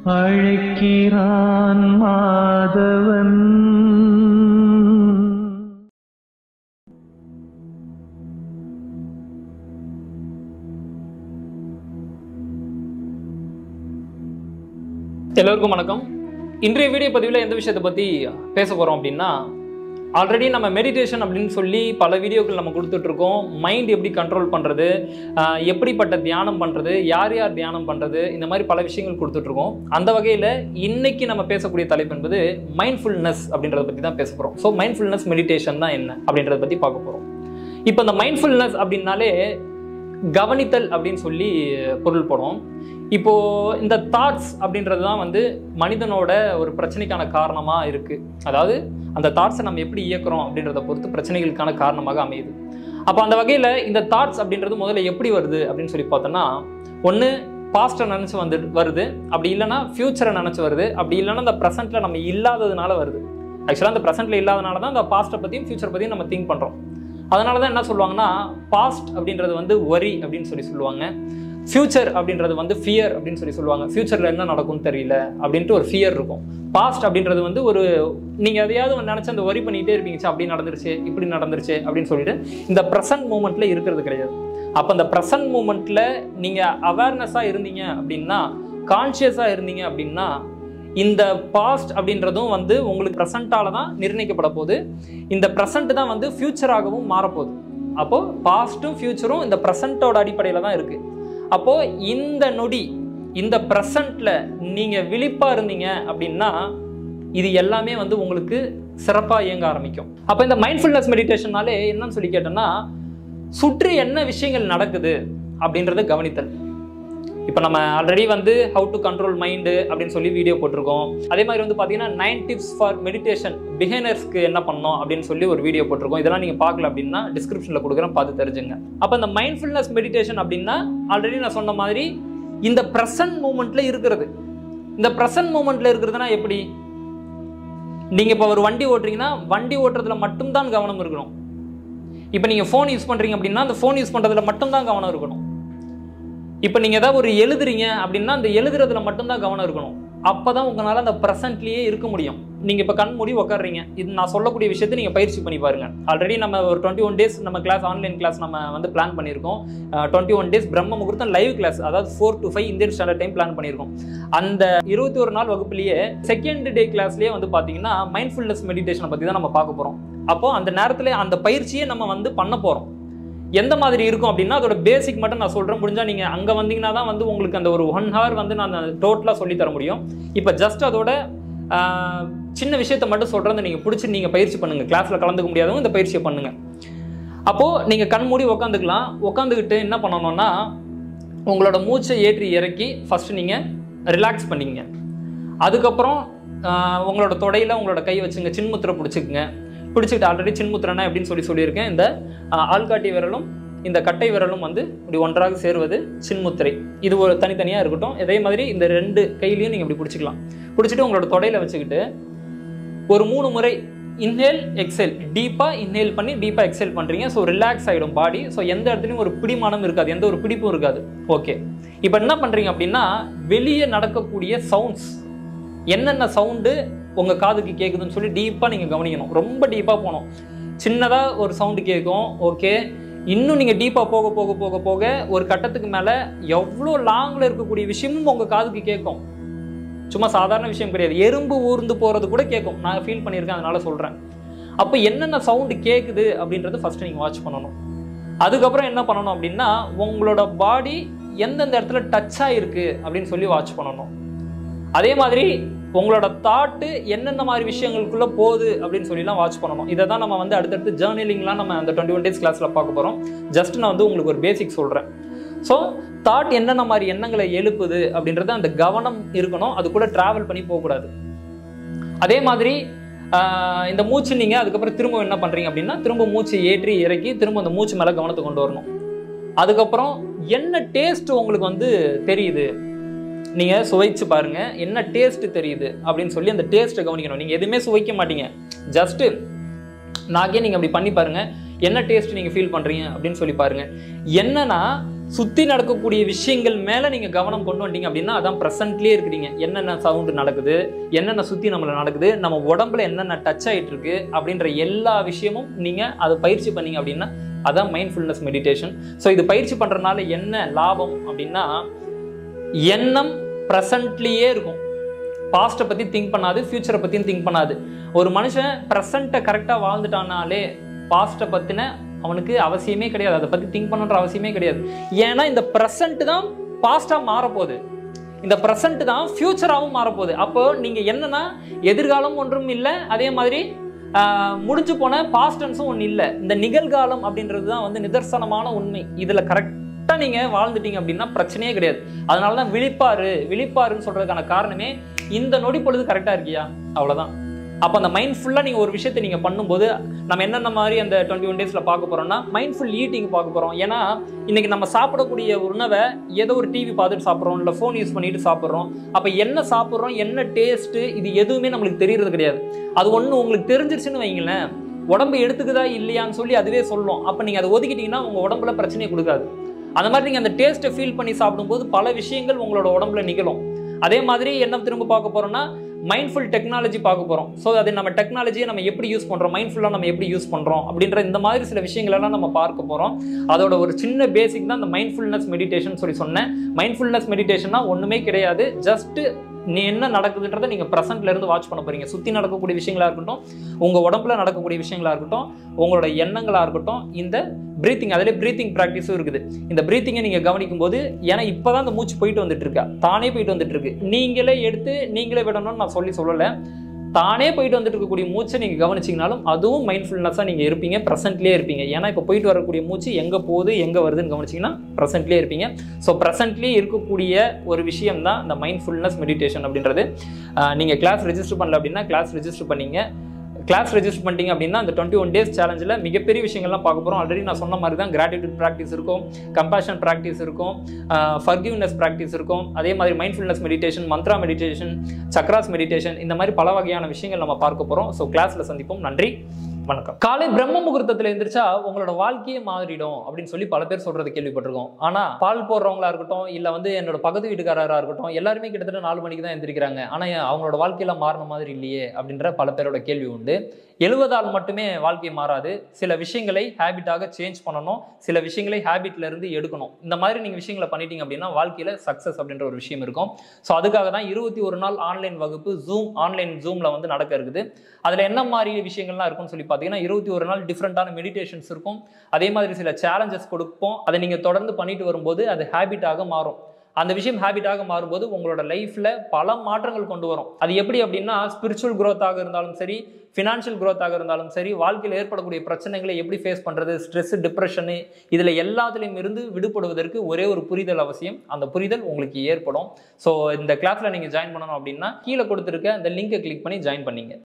அழைக்கிறான் மாதவன் எல்லோருக்கும் வணக்கம் இன்றைய வீடியோ பதிவில் எந்த விஷயத்தை பற்றி பேச போகிறோம் அப்படின்னா ஆல்ரெடி நம்ம மெடிடேஷன் அப்படின்னு சொல்லி பல வீடியோக்கள் நம்ம கொடுத்துட்ருக்கோம் மைண்ட் எப்படி கண்ட்ரோல் பண்ணுறது எப்படிப்பட்ட தியானம் பண்ணுறது யார் யார் தியானம் பண்ணுறது இந்த மாதிரி பல விஷயங்கள் கொடுத்துட்ருக்கோம் அந்த வகையில் இன்னைக்கு நம்ம பேசக்கூடிய தலைப்பு என்பது மைண்ட்ஃபுல்னஸ் அப்படின்றத பற்றி தான் பேச போகிறோம் ஸோ மைண்ட்ஃபுல்னஸ் மெடிடேஷன் தான் என்ன அப்படின்றத பற்றி பார்க்க போகிறோம் இப்போ இந்த மைண்ட்ஃபுல்னஸ் அப்படின்னாலே கவனித்தல் அப்படின்னு சொல்லி பொருள் படும் இப்போ இந்த தாட்ஸ் அப்படின்றது தான் வந்து மனிதனோட ஒரு பிரச்சனைக்கான காரணமாக இருக்கு அதாவது அந்த தாட்ஸை நம்ம எப்படி இயக்குறோம் அப்படின்றத பொறுத்து பிரச்சனைகளுக்கான காரணமாக அமையுது அப்போ அந்த வகையில் இந்த தாட்ஸ் அப்படின்றது முதல்ல எப்படி வருது அப்படின்னு சொல்லி பார்த்தோன்னா ஒன்று பாஸ்ட்டை நினச்சி வந்து வருது அப்படி இல்லைன்னா ஃப்யூச்சரை நினச்சி வருது அப்படி இல்லைன்னா இந்த ப்ரெசென்ட்டில் நம்ம இல்லாததுனால வருது ஆக்சுவலாக அந்த ப்ரெசென்ட்டில் இல்லாதனால தான் அந்த பாஸ்ட்டை பற்றியும் ஃப்யூச்சர் பற்றியும் நம்ம திங்க் பண்ணுறோம் அதனால தான் என்ன சொல்லுவாங்கன்னா பாஸ்ட் அப்படின்றது வந்து வரி அப்படின்னு சொல்லி சொல்லுவாங்க ஃபியூச்சர் அப்படின்றது வந்து ஃபியர் அப்படின்னு சொல்லி சொல்லுவாங்க ஃபியூச்சரில் என்ன நடக்கும்னு தெரியல அப்படின்ட்டு ஒரு ஃபியர் இருக்கும் பாஸ்ட் அப்படின்றது வந்து ஒரு நீங்கள் எதையாவது ஒன்று நினச்சி அந்த வரி பண்ணிகிட்டே இருப்பீங்க "ச்சே, அப்படி நடந்துருச்சு இப்படி நடந்துருச்சு அப்படின்னு சொல்லிட்டு இந்த ப்ரெசன்ட் மூமெண்ட்டில் இருக்கிறது கிடையாது அப்போ அந்த ப்ரெசன்ட் மூமெண்ட்டில் நீங்கள் அவேர்னஸாக இருந்தீங்க அப்படின்னா கான்ஷியஸாக இருந்தீங்க அப்படின்னா இந்த பாஸ்ட் அப்படின்றதும் வந்து உங்களுக்கு ப்ரெசண்ட்டால தான் நிர்ணயிக்கப்பட போகுது இந்த ப்ரெசண்ட் தான் வந்து ஃபியூச்சராகவும் மாறப்போகுது அப்போ பாஸ்ட்டும் ஃபியூச்சரும் இந்த ப்ரெசண்ட்டோட அடிப்படையில் தான் இருக்கு அப்போ இந்த நொடி இந்த ப்ரெசண்ட்ல நீங்க விழிப்பா இருந்தீங்க அப்படின்னா இது எல்லாமே வந்து உங்களுக்கு சிறப்பாக இயங்க ஆரம்பிக்கும் அப்போ இந்த மைண்ட்ஃபுல்னஸ் மெடிடேஷன்னாலே என்னன்னு சொல்லி கேட்டோம்னா சுற்றி என்ன விஷயங்கள் நடக்குது அப்படின்றத கவனித்தல் இப்போ நம்ம ஆல்ரெடி வந்து ஹவு டு கண்ட்ரோல் மைண்டு அப்படின்னு சொல்லி வீடியோ போட்டிருக்கோம் அதே மாதிரி வந்து பார்த்தீங்கன்னா நைன் டிப்ஸ் ஃபார் மெடிடேஷன் பிகினர்ஸ்க்கு என்ன பண்ணணும் அப்படின்னு சொல்லி ஒரு வீடியோ போட்டிருக்கோம் இதெல்லாம் நீங்கள் பார்க்கல அப்படின்னா டிஸ்கிரிப்ஷனில் கொடுக்குறேன் பார்த்து தெரிஞ்சுங்க அப்போ இந்த மைண்ட்ஃபுல்னஸ் மெடிடேஷன் அப்படின்னா ஆல்ரெடி நான் சொன்ன மாதிரி இந்த ப்ரெசன்ட் மூமெண்ட்டில் இருக்கிறது இந்த ப்ரெசன்ட் மூமெண்ட்டில் இருக்கிறதுனா எப்படி நீங்கள் இப்போ ஒரு வண்டி ஓட்டுறீங்கன்னா வண்டி ஓட்டுறதுல மட்டும்தான் கவனம் இருக்கணும் இப்போ நீங்கள் ஃபோன் யூஸ் பண்ணுறீங்க அப்படின்னா அந்த ஃபோன் யூஸ் பண்ணுறதுல மட்டும்தான் கவனம் இருக்கணும் இப்போ நீங்கள் ஏதாவது ஒரு எழுதுறீங்க அப்படின்னா அந்த எழுதுறதுல மட்டும்தான் கவனம் இருக்கணும் அப்போ தான் உங்களால் அந்த ப்ரெசன்ட்லேயே இருக்க முடியும் நீங்கள் இப்போ கண் மூடி உட்காடுறீங்க இது நான் சொல்லக்கூடிய விஷயத்தை நீங்கள் பயிற்சி பண்ணி பாருங்க ஆல்ரெடி நம்ம ஒரு டுவெண்ட்டி ஒன் டேஸ் நம்ம கிளாஸ் ஆன்லைன் கிளாஸ் நம்ம வந்து பிளான் பண்ணியிருக்கோம் டுவெண்ட்டி ஒன் டேஸ் பிரம்ம முகூர்த்தம் லைவ் கிளாஸ் அதாவது four to five Indian standard time plan பண்ணியிருக்கோம் அந்த இருபத்தி ஒரு நாள் வகுப்புலேயே செகண்ட் டே கிளாஸ்லேயே வந்து பார்த்தீங்கன்னா மைண்ட்ஃபுல்னஸ் மெடிடேஷனை பற்றி தான் நம்ம பார்க்க போகிறோம் அப்போ அந்த நேரத்தில் அந்த பயிற்சியை நம்ம வந்து பண்ண போகிறோம் எந்த மாதிரி இருக்கும் அப்படின்னா அதோட பேசிக் மட்டும் நான் சொல்கிறேன் முடிஞ்சா நீங்கள் அங்கே வந்தீங்கன்னா தான் வந்து உங்களுக்கு அந்த ஒரு ஒன் ஹவர் வந்து நான் டோட்டலாக சொல்லி தர முடியும் இப்போ ஜஸ்ட் அதோட ஆஹ், சின்ன விஷயத்த மட்டும் சொல்கிறேன் நீங்கள் பிடிச்சி நீங்கள் பயிற்சி பண்ணுங்கள் கிளாஸில் கலந்துக்க முடியாதவங்க இந்த பயிற்சியை பண்ணுங்கள் அப்போது நீங்கள் கண் மூடி உக்காந்துக்கலாம் உக்காந்துக்கிட்டு என்ன பண்ணணும்னா உங்களோட மூச்சை ஏற்றி இறக்கி ஃபஸ்ட்டு நீங்கள் ரிலாக்ஸ் பண்ணிக்கங்க அதுக்கப்புறம் ஆஹ், உங்களோட தொடையில் உங்களோட கை வச்சுங்க சின்முத்திரை பிடிச்சிக்குங்க பிடிச்சிக்கிட்டு ஆல்ரெடி சின்முத்திரனா எப்படின்னு சொல்லி சொல்லியிருக்கேன் இந்த ஆஹ், ஆள்காட்டி விரலும் இந்த கட்டை விரலும் வந்து இப்படி ஒன்றாக சேருவது சின்முத்திரை இது ஒரு தனித்தனியாக இருக்கட்டும் இதே மாதிரி இந்த ரெண்டு கையிலையும் நீங்கள் இப்படி பிடிச்சிக்கலாம் பிடிச்சிட்டு உங்களோட தொடையில் வச்சுக்கிட்டு ஒரு மூணு முறை இன்ஹேல் எக்ஸேல் டீப்பாக இன்ஹேல் பண்ணி டீப்பாக எக்ஸேல் பண்ணுறீங்க ஸோ ரிலாக்ஸ் ஆகிடும் பாடி ஸோ எந்த இடத்துலையும் ஒரு பிடிமானம் இருக்காது எந்த ஒரு பிடிப்பும் இருக்காது ஓகே இப்போ என்ன பண்ணுறீங்க அப்படின்னா வெளியே நடக்கக்கூடிய சவுண்ட்ஸ் என்னென்ன சவுண்டு உங்கள் காதுக்கு கேட்குதுன்னு சொல்லி டீப்பாக நீங்கள் கவனிக்கணும் ரொம்ப டீப்பாக போகணும் சின்னதாக ஒரு சவுண்டு கேட்கும் ஓகே இன்னும் நீங்கள் டீப்பாக போக போக போக போக ஒரு கட்டத்துக்கு மேலே எவ்வளோ லாங்கில் இருக்கக்கூடிய விஷயமும் உங்கள் காதுக்கு கேட்கும் சும்மா சாதாரண விஷயம் கிடையாது எறும்பு ஊர்ந்து போகிறது கூட கேட்கும் நான் ஃபீல் பண்ணியிருக்கேன் அதனால சொல்கிறேன் அப்போ என்னென்ன சவுண்டு கேட்குது அப்படின்றத ஃபஸ்ட்டு நீங்கள் வாட்ச் பண்ணணும் அதுக்கப்புறம் என்ன பண்ணணும் அப்படின்னா உங்களோட பாடி எந்தெந்த இடத்துல டச் ஆகிருக்கு அப்படின்னு சொல்லி வாட்ச் பண்ணணும் அதே மாதிரி உங்களோட தாட்டு என்னென்ன மாதிரி விஷயங்களுக்குள்ள போகுது அப்படின்னு சொல்லிலாம் வாட்ச் பண்ணணும் இதை தான் நம்ம வந்து அடுத்தடுத்து ஜேர்னலிங்லாம் நம்ம அந்த டுவெண்ட்டி ஒன் டேஸ் கிளாஸில் பார்க்க போகிறோம் ஜஸ்ட் நான் வந்து உங்களுக்கு ஒரு பேசிக் சொல்கிறேன் ஸோ தாட் என்னென்ன மாதிரி எண்ணங்களை எழுப்புது அப்படின்றது அந்த கவனம் இருக்கணும் அது கூட ட்ராவல் பண்ணி போகக்கூடாது அதே மாதிரி ஆஹ், இந்த மூச்சு நீங்கள் அதுக்கப்புறம் திரும்ப என்ன பண்ணுறீங்க அப்படின்னா திரும்ப மூச்சு ஏற்றி இறக்கி திரும்ப அந்த மூச்சு மேலே கவனத்தை கொண்டு வரணும் அதுக்கப்புறம் என்ன டேஸ்ட் உங்களுக்கு வந்து தெரியுது நீங்கள் சுவைச்சு பாருங்க என்ன டேஸ்ட் தெரியுது அப்படின்னு சொல்லி அந்த டேஸ்ட்டை கவனிக்கணும் நீங்கள் எதுவுமே சுவைக்க மாட்டீங்க ஜஸ்ட்டு நாக்கே நீங்கள் அப்படி பண்ணி பாருங்க என்ன டேஸ்ட் நீங்கள் ஃபீல் பண்ணுறீங்க அப்படின்னு சொல்லி பாருங்க என்னன்னா சுற்றி நடக்கக்கூடிய விஷயங்கள் மேலே நீங்கள் கவனம் கொண்டு வந்துட்டீங்க அப்படின்னா அதான் ப்ரெசன்ட்லேயே இருக்கிறீங்க என்னென்ன சவுண்டு நடக்குது என்னென்ன சுற்றி நம்மள நடக்குது நம்ம உடம்புல என்னென்ன டச் ஆகிட்டு இருக்கு அப்படின்ற எல்லா விஷயமும் நீங்கள் அதை பயிற்சி பண்ணீங்க அப்படின்னா அதான் மைண்ட்ஃபுல்னஸ் மெடிடேஷன் ஸோ இது பயிற்சி பண்ணுறதுனால என்ன லாபம் அப்படின்னா எண்ணம் ப்ரெசன்ட்லேயே இருக்கும் பாஸ்ட்டை பற்றி திங்க் பண்ணாது ஃப்யூச்சரை பற்றியும் திங்க் பண்ணாது ஒரு மனுஷன் ப்ரெசண்ட்டை கரெக்டாக வாழ்ந்துட்டானாலே பாஸ்ட்டை பற்றின அவனுக்கு அவசியமே கிடையாது அதை பற்றி திங்க் பண்ணுன்ற அவசியமே கிடையாது ஏன்னா இந்த ப்ரெசண்ட் தான் பாஸ்ட்டாக மாறப்போகுது இந்த ப்ரெசண்ட் தான் ஃப்யூச்சராகவும் மாறப்போகுது அப்போ நீங்கள் என்னன்னா எதிர்காலம் ஒன்றும் இல்லை அதே மாதிரி ஆஹ், முடிஞ்சு போன பாஸ்டன்ஸும் ஒன்றும் இல்லை இந்த நிகழ்காலம் அப்படின்றது தான் வந்து நிதர்சனமான உண்மை இதில் கரெக்டாக நீங்கள் வாழ்ந்துட்டீங்க அப்படின்னா பிரச்சனையே கிடையாது அதனால தான் விழிப்பாரு விழிப்பாருன்னு சொல்கிறதுக்கான காரணமே இந்த நொடி பொழுது கரெக்டாக இருக்கியா அவ்வளோதான் அப்போ அந்த மைண்ட்ஃபுல்லாக நீங்கள் ஒரு விஷயத்தை நீங்கள் பண்ணும்போது நம்ம என்னென்ன மாதிரி அந்த டுவெண்ட்டி ஒன் டேஸில் பார்க்க போகிறோம்னா மைண்ட்ஃபுல் ஈட்டிங் பார்க்க போகிறோம் ஏன்னா இன்னைக்கு நம்ம சாப்பிடக்கூடிய உணவை ஏதோ ஒரு டிவி பார்த்துட்டு சாப்பிட்றோம் இல்லை ஃபோன் யூஸ் பண்ணிட்டு சாப்பிட்றோம் அப்போ என்ன சாப்பிட்றோம் என்ன டேஸ்ட்டு இது எதுவுமே நம்மளுக்கு தெரியறது கிடையாது அது ஒன்று உங்களுக்கு தெரிஞ்சிருச்சுன்னு வைங்களேன் உடம்பு எடுத்துக்குதா இல்லையான்னு சொல்லி அதுவே சொல்லும் அப்போ நீங்கள் அதை ஒதுக்கிட்டீங்கன்னா உங்கள் உடம்புல பிரச்சனையை கொடுக்காது அந்த மாதிரி நீங்கள் அந்த டேஸ்ட்டை ஃபீல் பண்ணி சாப்பிடும்போது பல விஷயங்கள் உங்களோட உடம்புல நிகழும் அதே மாதிரி என்ன திரும்ப பார்க்க போறோம்னா மைண்ட்ஃபுல் டெக்னாலஜி பார்க்க போகிறோம் ஸோ அது நம்ம டெக்னாலஜியை நம்ம எப்படி யூஸ் பண்ணுறோம் மைண்ட்ஃபுல்லாக நம்ம எப்படி யூஸ் பண்ணுறோம் அப்படின்ற இந்த மாதிரி சில விஷயங்களெல்லாம் நம்ம பார்க்க போகிறோம் அதோட ஒரு சின்ன பேசிக் தான் இந்த மைண்ட்ஃபுல்னஸ் மெடிடேஷன் சொல்லி சொன்னேன் மைண்ட்ஃபுல்னஸ் மெடிடேஷன்னா ஒன்றுமே கிடையாது ஜஸ்ட் நீ என்ன நடக்குதுன்றதை நீங்கள் ப்ரெசென்ட்ல இருந்து வாட்ச் பண்ண போறீங்க சுற்றி நடக்கக்கூடிய விஷயங்களா இருக்கட்டும் உங்கள் உடம்புல நடக்கக்கூடிய விஷயங்களா இருக்கட்டும் உங்களோட எண்ணங்களா இருக்கட்டும் இந்த பிரீத்திங் அதிலே பிரீத்திங் ப்ராக்டிஸும் இருக்குது இந்த பிரீத்திங்கை நீங்கள் கவனிக்கும் போது ஏன்னா இப்போ தான் இந்த மூச்சு போயிட்டு வந்துட்டு இருக்கா தானே போயிட்டு வந்துட்டு இருக்கு நீங்களே எடுத்து நீங்களே விடணும்னு நான் சொல்லி சொல்லலை தானே போயிட்டு வந்துட்டு இருக்கக்கூடிய மூச்சை நீங்கள் கவனிச்சிங்கனாலும் அதுவும் மைண்ட்ஃபுல்னஸாக நீங்கள் இருப்பீங்க ப்ரெசென்ட்லேயே இருப்பீங்க ஏன்னா இப்போ போயிட்டு வரக்கூடிய மூச்சு எங்கே போகுது எங்கே வருதுன்னு கவனிச்சிங்கன்னா ப்ரெசென்ட்லேயே இருப்பீங்க ஸோ ப்ரெசென்ட்லேயே இருக்கக்கூடிய ஒரு விஷயம் தான் இந்த மைண்ட்ஃபுல்னஸ் மெடிடேஷன் அப்படின்றது நீங்கள் கிளாஸ் ரெஜிஸ்டர் பண்ணல அப்படின்னா கிளாஸ் ரெஜிஸ்டர் பண்ணீங்க கிளாஸ் ரெஜிஸ்டர் பண்ணிட்டீங்க அப்படின்னா அந்த டுவெண்ட்டி ஒன் டேஸ் சேலஞ்சில் மிகப்பெரிய விஷயங்கள்லாம் பார்க்க போகிறோம் ஆல்ரெடி நான் சொன்ன மாதிரி தான் கிராட்டிடியூட் ப்ராக்டிஸ் இருக்கும் கம்பேஷன் ப்ராக்டிஸ் இருக்கும் ஃபர்கிவ்னஸ் ப்ராக்டிஸ் இருக்கும் அதே மாதிரி mindfulness meditation mantra meditation chakras meditation இந்த மாதிரி பல வகையான விஷயங்கள் நம்ம பார்க்க போகிறோம் ஸோ கிளாஸில் சந்திப்போம் நன்றி வணக்கம் காலை பிரம்ம முகூர்த்தத்தில் எந்திரிச்சா உங்களோட வாழ்க்கையே மாறிடும் அப்படின்னு சொல்லி பல பேர் சொல்றது கேள்விப்பட்டிருக்கோம் ஆனா பால் போடுறவங்களா இருக்கட்டும் இல்ல வந்து என்னோட பக்கத்து வீட்டுக்காரரா இருக்கட்டும் எல்லாருமே கிட்டத்தட்ட நாலு மணிக்கு தான் எந்திரிக்கிறாங்க ஆனா அவங்களோட வாழ்க்கையில மாறின மாதிரி இல்லையே அப்படின்ற பல பேரோட கேள்வி உண்டு எழுவதால் மட்டுமே வாழ்க்கை மாறாது சில விஷயங்களை ஹேபிட்டாக சேஞ்ச் பண்ணணும் சில விஷயங்களை ஹேபிட்ல இருந்து எடுக்கணும் இந்த மாதிரி நீங்க விஷயங்களை பண்ணிட்டீங்க அப்படின்னா வாழ்க்கையில சக்சஸ் அப்படின்ற ஒரு விஷயம் இருக்கும் ஸோ அதுக்காக தான் இருபத்தி ஒரு நாள் ஆன்லைன் வகுப்பு ஜூம் ஆன்லைன் ஜூம்ல வந்து நடக்க இருக்குது அதுல என்ன மாதிரி விஷயங்கள்லாம் இருக்கும்னு சொல்லி பார்த்தீங்கன்னா இருபத்தி ஒரு நாள் டிஃப்ரெண்டான மெடிடேஷன்ஸ் இருக்கும் அதே மாதிரி சில சேலஞ்சஸ் கொடுப்போம் அதை நீங்க தொடர்ந்து பண்ணிட்டு வரும்போது அது ஹேபிட்டாக மாறும் அந்த விஷயம் ஹேபிட்டாக மாறும்போது உங்களோட லைஃப்ல பல மாற்றங்கள் கொண்டு வரும் அது எப்படி அப்படின்னா ஸ்பிரிச்சுவல் growth-ஆக இருந்தாலும் சரி ஃபினான்ஷியல் growth-ஆக இருந்தாலும் சரி வாழ்க்கையில் ஏற்படக்கூடிய பிரச்சனைகளை எப்படி ஃபேஸ் பண்றது ஸ்ட்ரெஸ் டிப்ரெஷனு இதுல எல்லாத்துலேயும் இருந்து விடுபடுவதற்கு ஒரே ஒரு புரிதல் அவசியம் அந்த புரிதல் உங்களுக்கு ஏற்படும் ஸோ இந்த கிளாஸ்ல நீங்க ஜாயின் பண்ணணும் அப்படின்னா கீழே கொடுத்துருக்க அந்த லிங்கை கிளிக் பண்ணி ஜாயின் பண்ணீங்க